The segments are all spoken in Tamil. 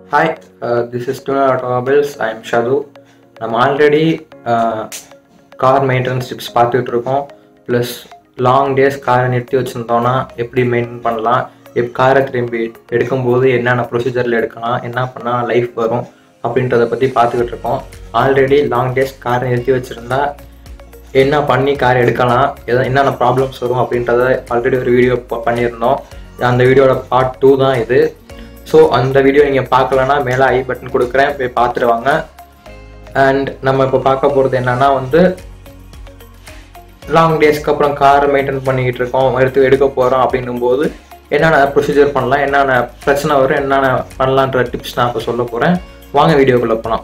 hi this is two automobiles I am ஷது நம்ம ஆல்ரெடி கார் மெயின்டெனன்ஸ் டிப்ஸ் பார்த்துட்டு இருக்கோம் ப்ளஸ் லாங் டேஸ் காரை நிறுத்தி வச்சுருந்தோன்னா எப்படி மெயின்டைன் பண்ணலாம் எப் காரை திரும்பி எடுக்கும்போது என்னென்ன ப்ரொசீஜரில் எடுக்கலாம் என்ன பண்ணால் லைஃப் வரும் அப்படின்றத பற்றி பார்த்துக்கிட்டு இருக்கோம் ஆல்ரெடி லாங் டேஸ் காரை நிறுத்தி வச்சுருந்தா என்ன பண்ணி கார் எடுக்கலாம் எதா என்னென்ன ப்ராப்ளம்ஸ் வரும் அப்படின்றத ஆல்ரெடி ஒரு வீடியோ பண்ணியிருந்தோம் அந்த வீடியோட பார்ட் டூ தான் இது ஸோ அந்த வீடியோ நீங்கள் பார்க்கலன்னா மேலே ஐ பட்டன் கொடுக்குறேன் போய் பார்த்துட்டு வாங்க அண்ட் நம்ம இப்போ பார்க்க போகிறது என்னன்னா வந்து லாங் டேஸ்க்கு அப்புறம் கார் மெயின்டைன் பண்ணிக்கிட்டு இருக்கோம் எடுத்து எடுக்க போகிறோம் அப்படின்னும் போது என்னென்ன ப்ரொசீஜர் பண்ணலாம் என்னென்ன பிரச்சனை வரும் என்னென்ன பண்ணலான்ற டிப்ஸ் நான் இப்போ சொல்ல போகிறேன் வாங்க வீடியோக்குள்ளே போகலாம்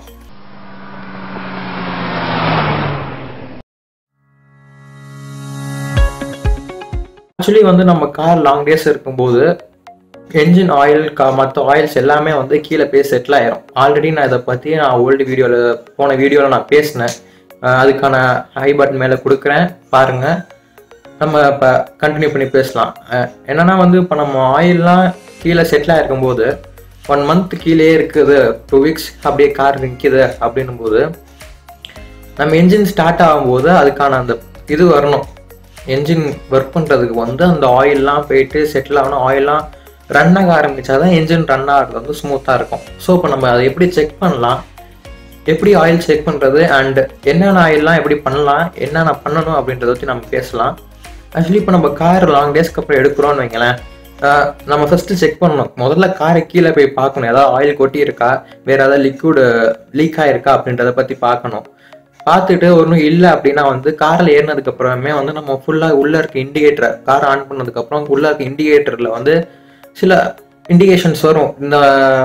ஆக்சுவலி வந்து நம்ம கார் லாங் டேஸ் இருக்கும்போது என்ஜின் ஆயில் கா மற்ற ஆயில்ஸ் எல்லாமே வந்து கீழே போய் செட்டில் ஆயிரும் ஆல்ரெடி நான் இதை பற்றி நான் ஓல்டு வீடியோவில் போன வீடியோவில் நான் பேசினேன் அஹ் அதுக்கான ஹை பட்டன் மேலே கொடுக்குறேன் பாருங்கள் நம்ம இப்போ கண்டினியூ பண்ணி பேசலாம் அஹ் என்னன்னா வந்து இப்போ நம்ம ஆயில்லாம் கீழே செட்டில் ஆகிருக்கும்போது ஒன் மந்த் கீழே இருக்குது டூ வீக்ஸ் அப்படியே கார் நிற்கிது அப்படின்னும் போது நம்ம என்ஜின் ஸ்டார்ட் ஆகும்போது அதுக்கான அந்த இது வரணும் என்ஜின் ஒர்க் பண்ணுறதுக்கு வந்து அந்த ஆயில்லாம் போயிட்டு செட்டில் ஆகணும் ஆயில்லாம் ரன் ஆக ஆரம்பிச்சாதான் என்ஜின் ரன் ஆகிறது வந்து ஸ்மூத்தாக இருக்கும் ஸோ இப்போ நம்ம அதை எப்படி செக் பண்ணலாம் எப்படி ஆயில் செக் பண்ணுறது அண்ட் என்னென்ன ஆயில்லாம் எப்படி பண்ணலாம் என்னென்ன பண்ணணும் அப்படின்றத பற்றி நம்ம பேசலாம் ஆக்சுவலி இப்போ நம்ம கார் லாங் டேஸ்க்கு அப்புறம் எடுக்கிறோம்னு வைங்களேன் ஆஹ் நம்ம ஃபஸ்ட்டு செக் பண்ணணும் முதல்ல காரை கீழே போய் பார்க்கணும் ஏதாவது ஆயில் கொட்டி இருக்கா வேறு ஏதாவது லிக்விடு லீக் ஆயிருக்கா அப்படின்றத பற்றி பார்க்கணும் பார்த்துட்டு ஒன்றும் இல்லை அப்படின்னா வந்து காரில் ஏறினதுக்கு அப்புறமே வந்து நம்ம ஃபுல்லாக உள்ளே இருக்க இண்டிகேட்டரை கார் ஆன் பண்ணதுக்கப்புறம் உள்ளே இருக்க இண்டிகேட்டரில் வந்து சில இண்டிகேஷன்ஸ் வரும் இந்த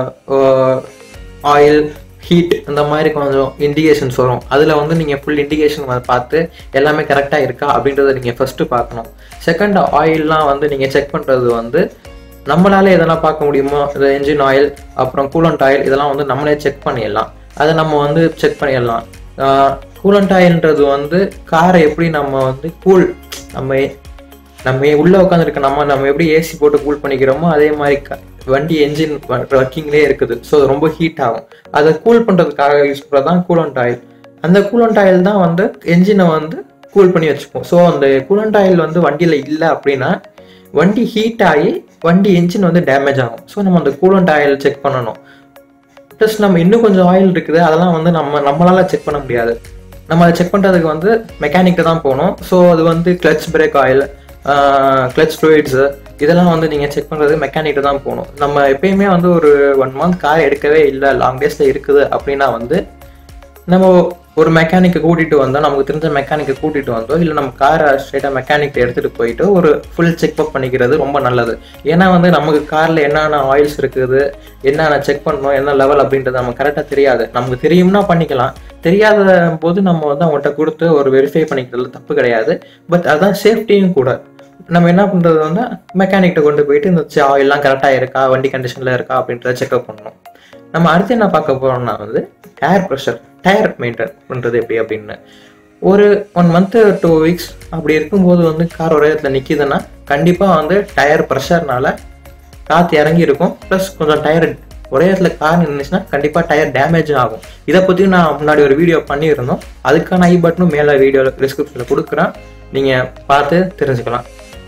ஆயில் ஹீட் இந்த மாதிரி கொஞ்சம் இண்டிகேஷன்ஸ் வரும் அதில் வந்து நீங்கள் ஃபுல் இண்டிகேஷன் பார்த்து எல்லாமே கரெக்டாக இருக்கா அப்படின்றத நீங்கள் ஃபஸ்ட்டு பார்க்கணும் செகண்ட் ஆயில்லாம் வந்து நீங்கள் செக் பண்ணுறது வந்து நம்மளால எதெல்லாம் பார்க்க முடியுமோ இந்த என்ஜின் ஆயில் அப்புறம் கூலண்ட் ஆயில் இதெல்லாம் வந்து நம்மளே செக் பண்ணிடலாம் அதை நம்ம வந்து செக் பண்ணிடலாம் கூலண்ட் ஆயில்ன்றது வந்து காரை எப்படி நம்ம வந்து கூல் நம்ம நம்ம உள்ள உட்காந்துருக்க நம்ம நம்ம எப்படி ஏசி போட்டு கூல் பண்ணிக்கிறோமோ அதே மாதிரி க- வண்டி என்ஜின் ஒர்க்கிங்லேயே இருக்குது ஸோ ரொம்ப ஹீட் ஆகும் அதை கூல் பண்ணுறதுக்காக யூஸ் பண்ணுறது தான் கூலண்ட் ஆயில் அந்த கூலண்ட் ஆயில் தான் வந்து என்ஜினை வந்து கூல் பண்ணி வச்சுப்போம் ஸோ அந்த கூலண்ட் ஆயில் வந்து வண்டியில் இல்லை அப்படின்னா வண்டி ஹீட் ஆகி வண்டி என்ஜின் வந்து டேமேஜ் ஆகும் ஸோ நம்ம அந்த கூலண்ட் ஆயில் செக் பண்ணணும் ப்ளஸ் நம்ம இன்னும் கொஞ்சம் ஆயில் இருக்குது அதெல்லாம் வந்து நம்ம நம்மளால செக் பண்ண முடியாது நம்ம அதை செக் பண்ணுறதுக்கு வந்து மெக்கானிக்கு தான் போகணும் ஸோ அது வந்து clutch brake oil clutch fluids இதெல்லாம் வந்து நீங்கள் செக் பண்ணுறது மெக்கானிக்கு தான் போகணும் நம்ம எப்பயுமே வந்து ஒரு ஒன் மந்த் கார் எடுக்கவே இல்லை லாங் டேஸில் இருக்குது அப்படின்னா வந்து நம்ம ஒரு மெக்கானிக்கை கூட்டிகிட்டு வந்தோம் நமக்கு தெரிஞ்ச மெக்கானிக்கை கூட்டிகிட்டு வந்தோம் இல்லை நம்ம காரை ஸ்ட்ரெயிட்டாக மெக்கானிக் எடுத்துகிட்டு போயிட்டு ஒரு ஃபுல் செக்அப் பண்ணிக்கிறது ரொம்ப நல்லது ஏன்னா வந்து நமக்கு காரில் என்னென்ன ஆயில்ஸ் இருக்குது என்னென்ன செக் பண்ணணும் என்ன லெவல் அப்படின்றது நமக்கு கரெக்டாக தெரியாது நமக்கு தெரியும்னா பண்ணிக்கலாம் தெரியாத போது நம்ம வந்து அவங்கள்ட்ட கொடுத்து ஒரு வெரிஃபை பண்ணிக்கிறதுல தப்பு கிடையாது பட் அதான் சேஃப்டியும் கூட நம்ம என்ன பண்ணுறது வந்து மெக்கானிக்கிட்ட கொண்டு போயிட்டு இந்த ஆயில்லாம் கரெக்டாக இருக்கா வண்டி கண்டிஷனில் இருக்கா அப்படின்றத செக்அப் பண்ணணும் நம்ம அடுத்து என்ன பார்க்க போகிறோம்னா வந்து ஏர் ப்ரெஷர் டயர் மெயின்டைன் பண்ணுறது எப்படி அப்படின்னு ஒரு ஒன் மந்த்து டூ வீக்ஸ் அப்படி இருக்கும்போது வந்து கார் ஒரே இடத்துல நிற்கிதுன்னா கண்டிப்பாக வந்து டயர் ப்ரெஷர்னால காற்று இறங்கி இருக்கும் ப்ளஸ் கொஞ்சம் டயர் ஒரே இடத்துல கார் நின்றுச்சுன்னா கண்டிப்பாக டயர் டேமேஜ் ஆகும் இதை பற்றியும் நான் முன்னாடி ஒரு வீடியோ பண்ணியிருந்தோம் அதுக்கான ஐ பட்டனும் மேலே வீடியோவில் டிஸ்கிரிப்ஷனில் கொடுக்குறேன் நீங்கள் பார்த்து தெரிஞ்சுக்கலாம்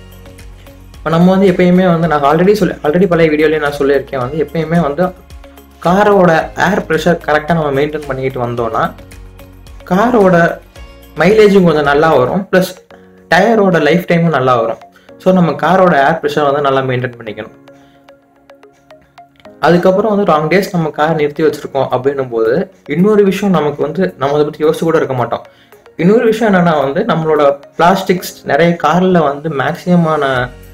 இப்போ நம்ம வந்து எப்பயுமே வந்து நான் ஆல்ரெடி சொல்லி ஆல்ரெடி பழைய வீடியோலேயே நான் சொல்லியிருக்கேன் வந்து எப்பயுமே வந்து காரோட ஏர் ப்ரெஷர் கரெக்டாக நம்ம மெயின்டைன் பண்ணிக்கிட்டு வந்தோம்னா காரோட மைலேஜும் கொஞ்சம் நல்லா வரும் ப்ளஸ் டயரோட லைஃப் டைமும் நல்லா வரும் ஸோ நம்ம காரோட ஏர் ப்ரெஷர் வந்து நல்லா மெயின்டைன் பண்ணிக்கணும் அதுக்கப்புறம் வந்து லாங் டேஸ் நம்ம கார் நிறுத்தி வச்சிருக்கோம் அப்படின்னும் போது இன்னொரு விஷயம் நமக்கு வந்து நம்ம அதை பற்றி யோசிச்சு கூட இருக்க மாட்டோம் இன்னொரு விஷயம் என்னன்னா வந்து நம்மளோட பிளாஸ்டிக்ஸ் நிறைய காரில் வந்து மேக்ஸிமமான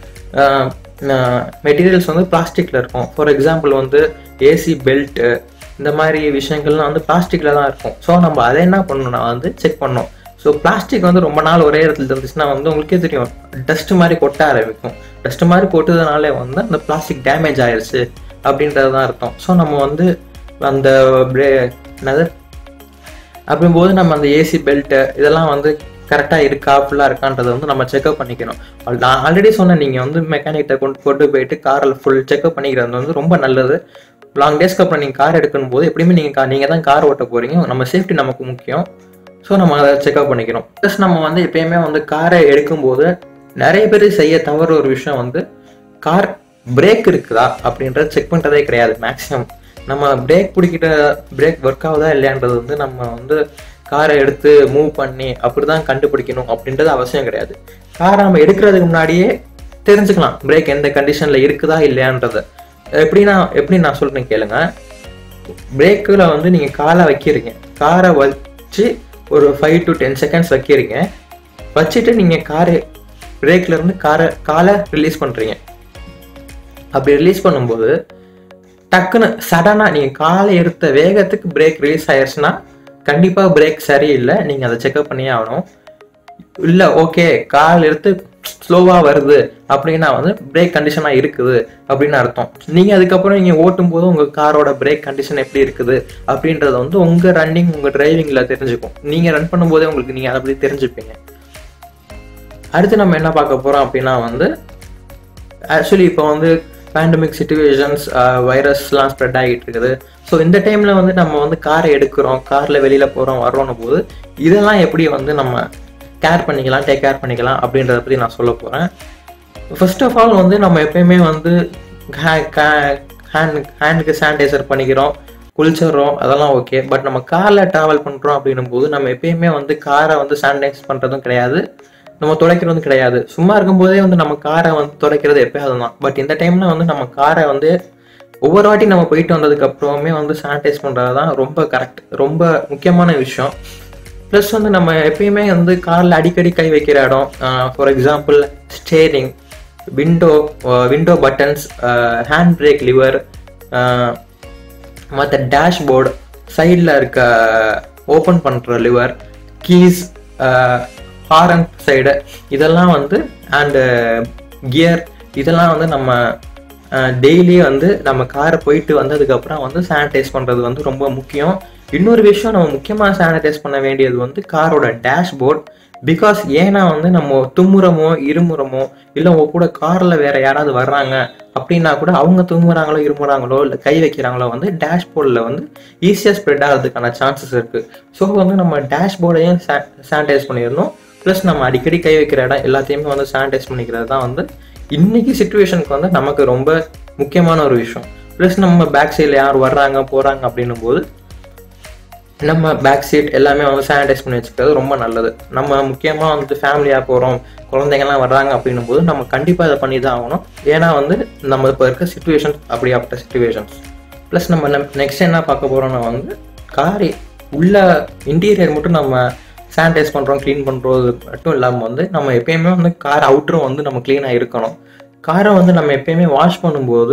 மெட்டீரியல்ஸ் வந்து பிளாஸ்டிக்கில் இருக்கும் ஃபார் எக்ஸாம்பிள் வந்து ஏசி பெல்ட்டு இந்த மாதிரி விஷயங்கள்லாம் வந்து பிளாஸ்டிக்கில் தான் இருக்கும் ஸோ நம்ம அதை என்ன பண்ணணும்னா வந்து செக் பண்ணோம் ஸோ பிளாஸ்டிக் வந்து ரொம்ப நாள் ஒரே இடத்துல இருந்துச்சுன்னா வந்து உங்களுக்கே தெரியும் டஸ்ட் மாதிரி கொட்ட ஆரம்பிக்கும் டஸ்ட் மாதிரி கொட்டுறதுனாலே வந்து அந்த பிளாஸ்டிக் டேமேஜ் ஆயிடுச்சு அப்படின்றது தான் அர்த்தம் ஸோ நம்ம வந்து அந்த பிரே என்னது அப்படிங்கும்போது நம்ம அந்த ஏசி பெல்ட்டு இதெல்லாம் வந்து கரெக்டாக இருக்கா ஃபுல்லாக இருக்கான்றதை வந்து நம்ம செக்அப் பண்ணிக்கணும் ஆல்- நான் ஆல்ரெடி சொன்னேன் நீங்கள் வந்து மெக்கானிக்கிட்ட கொண்டு கொண்டு போயிட்டு காரில் ஃபுல் செக்அப் பண்ணிக்கிறது வந்து ரொம்ப நல்லது லாங் டேஸ்க்கு அப்புறம் நீங்கள் கார் எடுக்கணும் போது எப்படியுமே நீங்கள் நீங்கள் தான் கார் ஓட்ட போகிறீங்க நம்ம சேஃப்டி நமக்கு முக்கியம் ஸோ நம்ம அதை செக்அப் பண்ணிக்கணும் ப்ளஸ் நம்ம வந்து எப்பயுமே வந்து காரை எடுக்கும்போது நிறைய பேர் செய்ய தவறு ஒரு விஷயம் வந்து கார் பிரேக் இருக்குதா அப்படின்றத செக் பண்ணுறதே கிடையாது மேக்ஸிமம் நம்ம பிரேக் பிடிக்கிட்ட பிரேக் ஒர்க் ஆகுதா இல்லையான்றது வந்து நம்ம வந்து காரை எடுத்து மூவ் பண்ணி அப்படி தான் கண்டுபிடிக்கணும் அப்படின்றது அவசியம் கிடையாது காரை நம்ம எடுக்கிறதுக்கு முன்னாடியே தெரிஞ்சுக்கலாம் பிரேக் எந்த கண்டிஷனில் இருக்குதா இல்லையான்றத எப்படி நான் எப்படி நான் சொல்கிறேன் கேளுங்க பிரேக்கில் வந்து நீங்கள் காலை வைக்கிறீங்க காரை வச்சு ஒரு ஃபைவ் டு டென் செகண்ட்ஸ் வைக்கிறீங்க வச்சுட்டு நீங்கள் காரை பிரேக்ல இருந்து காரை காலை ரிலீஸ் பண்ணுறீங்க அப்படி ரிலீஸ் பண்ணும்போது டக்குன்னு சடனாக நீங்கள் காலை எடுத்த வேகத்துக்கு பிரேக் ரிலீஸ் ஆயிடுச்சுன்னா கண்டிப்பாக பிரேக் சரியில்லை நீங்கள் அதை செக்அப் பண்ணியே ஆகணும் இல்லை ஓகே கால் எடுத்து ஸ்லோவாக வருது அப்படின்னா வந்து பிரேக் கண்டிஷனாக இருக்குது அப்படின்னு அர்த்தம் நீங்கள் அதுக்கப்புறம் நீங்கள் ஓட்டும் போது உங்கள் காரோட பிரேக் கண்டிஷன் எப்படி இருக்குது அப்படின்றத வந்து உங்கள் ரன்னிங் உங்கள் டிரைவிங்கில் தெரிஞ்சுக்கும் நீங்கள் ரன் பண்ணும்போதே உங்களுக்கு நீங்கள் அதை பற்றி தெரிஞ்சுப்பீங்க அடுத்து நம்ம என்ன பார்க்க போகிறோம் அப்படின்னா வந்து ஆக்சுவலி இப்போ வந்து பேண்டமிக் சுச்சுவேஷன்ஸ் வைரஸ்லாம் ஸ்ப்ரெட் ஆகிட்டு இருக்குது ஸோ இந்த டைமில் வந்து நம்ம வந்து காரை எடுக்கிறோம் காரில் வெளியில் போகிறோம் வர்றோன்னு போது இதெல்லாம் எப்படி வந்து நம்ம கேர் பண்ணிக்கலாம் டேக் கேர் பண்ணிக்கலாம் அப்படின்றத பற்றி நான் சொல்ல போகிறேன் ஃபர்ஸ்ட் ஆஃப் ஆல் வந்து நம்ம எப்பயுமே வந்து ஹேண்ட் ஹேண்டுக்கு சானிடைசர் பண்ணிக்கிறோம் குளிச்சிடுறோம் அதெல்லாம் ஓகே பட் நம்ம காரில் ட்ராவல் பண்ணுறோம் அப்படின்னும் போது நம்ம எப்பயுமே வந்து காரை வந்து சானிடைஸ் பண்ணுறதும் கிடையாது நம்ம துடைக்கிறதும் கிடையாது சும்மா இருக்கும்போதே வந்து நம்ம காரை வந்து துடைக்கிறது எப்பயாவது தான் பட் இந்த டைம்ல வந்து நம்ம காரை வந்து ஒவ்வொரு வாட்டி நம்ம போயிட்டு வந்ததுக்கு அப்புறமே வந்து சானிடைஸ் பண்ணுறது தான் ரொம்ப கரெக்ட் ரொம்ப முக்கியமான விஷயம் ப்ளஸ் வந்து நம்ம எப்பயுமே வந்து காரில் அடிக்கடி கை வைக்கிற இடம் for example steering window window buttons hand brake lever மற்ற டேஷ்போர்டு சைடில் இருக்க ஓப்பன் பண்ணுற லிவர் கீஸ் ஹாரன் சைடு இதெல்லாம் வந்து அண்டு கியர் இதெல்லாம் வந்து நம்ம டெய்லி வந்து நம்ம காரை போயிட்டு வந்ததுக்கப்புறம் வந்து சானிடைஸ் பண்ணுறது வந்து ரொம்ப முக்கியம் இன்னொரு விஷயம் நம்ம முக்கியமாக சானிடைஸ் பண்ண வேண்டியது வந்து காரோட டேஷ்போர்ட் பிகாஸ் ஏன்னா வந்து நம்ம தும்முறமோ இருமுறமோ இல்லை உங்க கூட காரில் வேற யாராவது வர்றாங்க அப்படின்னா கூட அவங்க தும்முறாங்களோ இருமுறாங்களோ இல்லை கை வைக்கிறாங்களோ வந்து டேஷ்போர்டில் வந்து ஈஸியாக ஸ்ப்ரெட் ஆகிறதுக்கான சான்சஸ் இருக்குது ஸோ வந்து நம்ம டேஷ்போர்டையும் சானிடைஸ் பண்ணிடணும் ப்ளஸ் நம்ம அடிக்கடி கை வைக்கிற இடம் எல்லாத்தையுமே வந்து சானிடைஸ் பண்ணிக்கிறது தான் வந்து இன்னைக்கு சுச்சுவேஷனுக்கு வந்து நமக்கு ரொம்ப முக்கியமான ஒரு விஷயம் ப்ளஸ் நம்ம பேக் சைடில் யார் வர்றாங்க போகிறாங்க அப்படின்னும் போது நம்ம பேக் சீட் எல்லாமே வந்து சானிடைஸ் பண்ணி வச்சுக்கிறது ரொம்ப நல்லது நம்ம முக்கியமாக வந்து ஃபேமிலியாக போகிறோம் குழந்தைங்கலாம் வர்றாங்க அப்படின்னும் போது நம்ம கண்டிப்பாக இதை பண்ணி தான் ஆகணும் ஏன்னா வந்து நம்ம இப்போ இருக்க சுச்சுவேஷன்ஸ் அப்படியாப்பட்ட சுச்சுவேஷன்ஸ் ப்ளஸ் நம்ம நெக்ஸ்ட் என்ன பார்க்க போகிறோம்னா வந்து கார் உள்ள இன்டீரியர் மட்டும் நம்ம சானிடைஸ் பண்ணுறோம் க்ளீன் பண்ணுறது மட்டும் இல்லாமல் வந்து நம்ம எப்பயுமே வந்து கார் அவுட்டரும் வந்து நம்ம க்ளீனாக இருக்கணும் காரை வந்து நம்ம எப்பயுமே வாஷ் பண்ணும்போது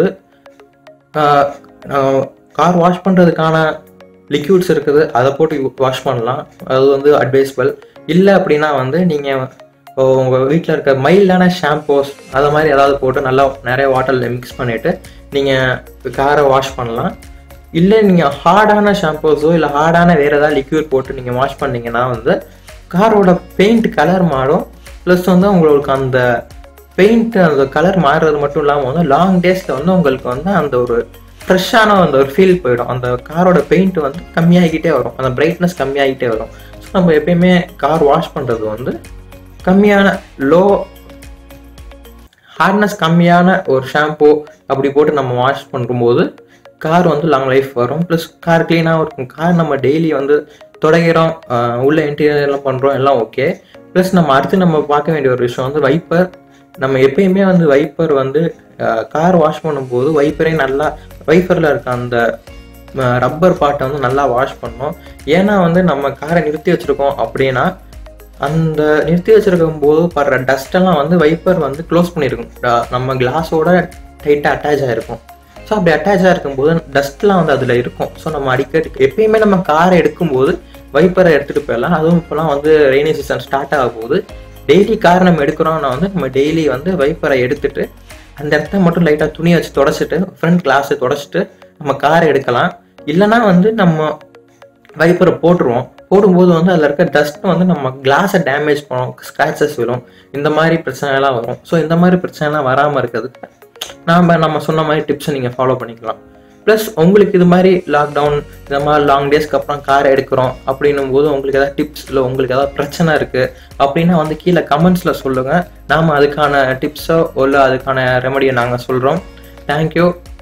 கார் வாஷ் பண்ணுறதுக்கான லிக்யூட்ஸ் இருக்குது அதை போட்டு வாஷ் பண்ணலாம் அது வந்து அட்வைஸ்பிள் இல்லை அப்படின்னா வந்து நீங்கள் உங்கள் வீட்டில் இருக்க மைல்டான ஷாம்பூஸ் அதை மாதிரி ஏதாவது போட்டு நல்லா நிறைய வாட்டரில் மிக்ஸ் பண்ணிவிட்டு நீங்கள் காரை வாஷ் பண்ணலாம் இல்லை நீங்கள் ஹார்டான ஷாம்பூஸோ இல்லை ஹார்டான வேறு ஏதாவது லிக்யூட் போட்டு நீங்கள் வாஷ் பண்ணீங்கன்னா வந்து காரோட பெயிண்ட் கலர் மாறும் ப்ளஸ் வந்து உங்களுக்கு அந்த பெயிண்ட் அந்த கலர் மாறுறது மட்டும் இல்லாமல் வந்து லாங் டேஸில் வந்து உங்களுக்கு வந்து அந்த ஒரு ஃப்ரெஷ்ஷான அந்த ஒரு ஃபீல் போயிடும் அந்த காரோட பெயிண்ட் வந்து கம்மியாகிக்கிட்டே வரும் அந்த பிரைட்னஸ் கம்மியாகிட்டே வரும் ஸோ நம்ம எப்பயுமே கார் வாஷ் பண்ணுறது வந்து கம்மியான லோ ஹார்ட்னஸ் கம்மியான ஒரு ஷாம்பு அப்படி போட்டு நம்ம வாஷ் பண்ணும்போது கார் வந்து லாங் லைஃப் வரும் ப்ளஸ் கார் க்ளீனாகவும் இருக்கும் கார் நம்ம டெய்லி வந்து தொடங்கிறோம் உள்ள இன்டீரியர்லாம் பண்ணுறோம் எல்லாம் ஓகே ப்ளஸ் நம்ம அடுத்து நம்ம பார்க்க வேண்டிய ஒரு விஷயம் வந்து வைப்பர் நம்ம எப்பயுமே வந்து வைப்பர் வந்து கார் வாஷ் பண்ணும்போது வைப்பரே நல்லா வைப்பரில் இருக்க அந்த ரப்பர் பார்ட்டை வந்து நல்லா வாஷ் பண்ணோம் ஏன்னா வந்து நம்ம காரை நிறுத்தி வச்சுருக்கோம் அப்படின்னா அந்த நிறுத்தி வச்சிருக்கும் போது படுற டஸ்டெல்லாம் வந்து வைப்பர் வந்து க்ளோஸ் பண்ணியிருக்கும் நம்ம கிளாஸோட டைட்டாக அட்டாச் ஆகிருக்கும் ஸோ அப்படி அட்டாச் ஆகிருக்கும் போது டஸ்ட்லாம் வந்து அதில் இருக்கும் ஸோ நம்ம அடிக்கடி எப்பயுமே நம்ம காரை எடுக்கும்போது வைப்பரை எடுத்துகிட்டு போயிடலாம் அதுவும் இப்போலாம் வந்து ரெய்னி சீசன் ஸ்டார்ட் ஆக போகுது டெய்லி கார் நம்ம எடுக்கிறோம்னா வந்து நம்ம டெய்லி வந்து வைப்பரை எடுத்துட்டு அந்த இடத்த மட்டும் லைட்டாக துணி வச்சு தொடச்சிட்டு ஃப்ரண்ட் கிளாஸை தொடச்சிட்டு நம்ம காரை எடுக்கலாம் இல்லைனா வந்து நம்ம வைப்பரை போட்டுருவோம் போடும்போது வந்து அதில் இருக்க டஸ்ட் வந்து நம்ம கிளாஸை டேமேஜ் பண்ணும் ஸ்க்ராச்சஸ் விழும் இந்த மாதிரி பிரச்சனைலாம் வரும் ஸோ இந்த மாதிரி பிரச்சனைலாம் வராமல் இருக்கிறதுக்கு நாம் நம்ம சொன்ன மாதிரி டிப்ஸை நீங்கள் ஃபாலோ பண்ணிக்கலாம் ப்ளஸ் உங்களுக்கு இது மாதிரி லாக்டவுன் இந்த மாதிரி லாங் டேஸ்க்கு அப்புறம் கார் எடுக்கிறோம் அப்படின்னும் போது உங்களுக்கு ஏதாவது டிப்ஸ் இல்லை உங்களுக்கு ஏதாவது பிரச்சனை இருக்குது அப்படின்னா வந்து கீழே கமெண்ட்ஸில் சொல்லுங்கள் நாம் அதுக்கான டிப்ஸோ இல்லை அதுக்கான ரெமடியை நாங்கள் சொல்கிறோம் தேங்க்யூ